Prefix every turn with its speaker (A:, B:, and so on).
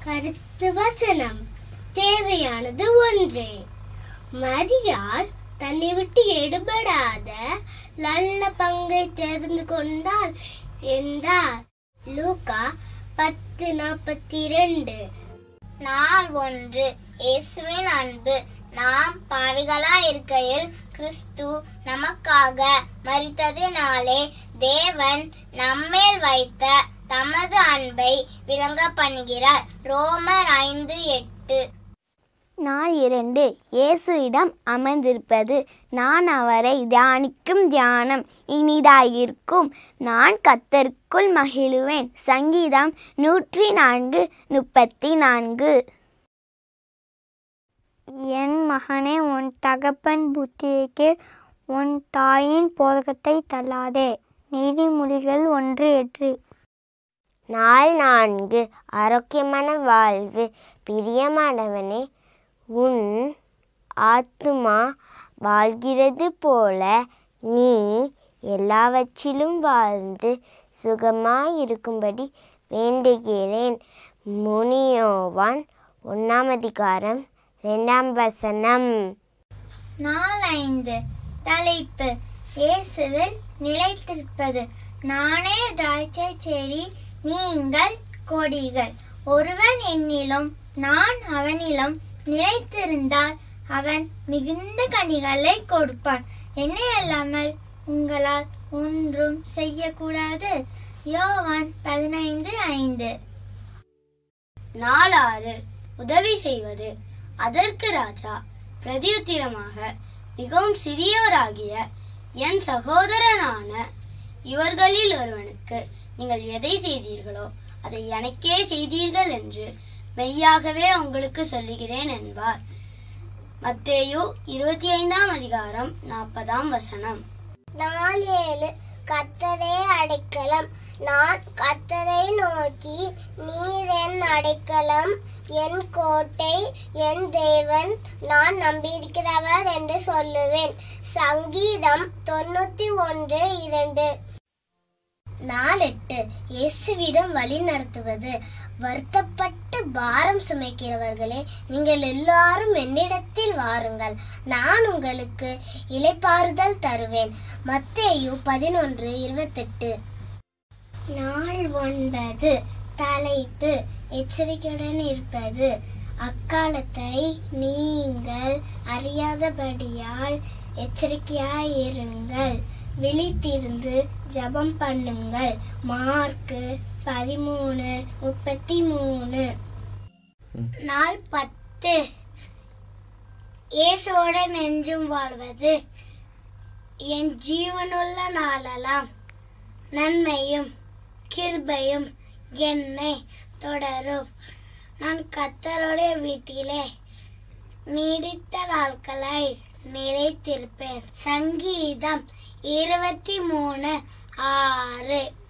A: கருத்து வசனம் தேவையானது ஒன்றே மரியாள் தன்னை விட்டு எடுபடாத நல்ல பங்கை தெரிந்து கொண்டால் என்றார் லூக்கா பத்து நாற்பத்தி ரெண்டு நாள் ஒன்று இயேசுவின் அன்பு நாம் பாவிகளா இருக்கையில் கிறிஸ்து நமக்காக மரித்ததினாலே தேவன் நம்மேல் வைத்த தமது அன்பை விளங்க பண்ணுகிறார் ரோமர் ஐந்து எட்டு
B: நாள் இரண்டு இயேசுவிடம் அமர்ந்திருப்பது நான் அவரை தியானிக்கும் தியானம் இனிதாயிருக்கும் நான் கத்தருக்குள் மகிழுவேன் சங்கீதம் நூற்றி நான்கு முப்பத்தி நான்கு என் மகனே உன் தகப்பன் புத்தியைக்கு உன் தாயின் போதகத்தை தள்ளாதே நீதிமொழிகள் ஒன்று எட்டு
C: நாள் நான்கு ஆரோக்கியமான வாழ்வு பிரியமானவனே உன் ஆத்துமா வாழ்கிறது போல நீ எல்லாவற்றிலும் வாழ்ந்து சுகமாயிருக்கும்படி வேண்டுகிறேன் முனியோவான் ஒன்றாம் அதிகாரம் ரெண்டாம் வசனம்
B: நாள் ஐந்து தலைப்பு இயேசுவில் நிலைத்திருப்பது நானே திராட்சை செடி நீங்கள் கொடிகள் ஒருவன் என்னிலும் நான் அவனிலும் நிலைத்திருந்தால் அவன் மிகுந்த கனிகளை கொடுப்பான் என்னை அல்லாமல் உங்களால் ஒன்றும் செய்யக்கூடாது யோவான் பதினைந்து ஐந்து
A: நாலாறு உதவி செய்வது அதற்கு ராஜா பிரதியுத்திரமாக மிகவும் சிறியோராகிய என் சகோதரனான இவர்களில் ஒருவனுக்கு நீங்கள் எதை செய்தீர்களோ அதை எனக்கே செய்தீர்கள் என்று மெய்யாகவே உங்களுக்கு சொல்லுகிறேன் என்பார் மத்தேயு இருபத்தி ஐந்தாம் அதிகாரம் நாற்பதாம் வசனம்
C: நாள் ஏழு கத்தரே அடைக்கலம் நான் கத்தரை நோக்கி நீர் என் அடைக்கலம் என் கோட்டை என் தேவன் நான் நம்பியிருக்கிறவர் என்று சொல்லுவேன் சங்கீதம் தொண்ணூத்தி ஒன்று இரண்டு
A: நாலெட்டு இயேசுவிடம் வழி நடத்துவது வருத்தப்பட்டு பாரம் சுமைக்கிறவர்களே நீங்கள் எல்லாரும் என்னிடத்தில் வாருங்கள் நான் உங்களுக்கு இலைப்பாறுதல் தருவேன் மத்தேயு பதினொன்று இருபத்தெட்டு நாள் ஒன்பது தலைப்பு எச்சரிக்கையுடன் இருப்பது அக்காலத்தை நீங்கள் அறியாதபடியால் எச்சரிக்கையாயிருங்கள் விழித்திருந்து ஜெபம் பண்ணுங்கள் மார்க்கு பதிமூணு முப்பத்தி மூணு நாள் பத்து இயேசுவோட நெஞ்சும் வாழ்வது என் ஜீவனுள்ள நாளெல்லாம் நன்மையும் கிருபையும் என்னை தொடரும் நான் கத்தருடைய வீட்டிலே நீடித்த நாட்களை நிலைத்திருப்பேன் சங்கீதம் இருபத்தி மூணு ஆறு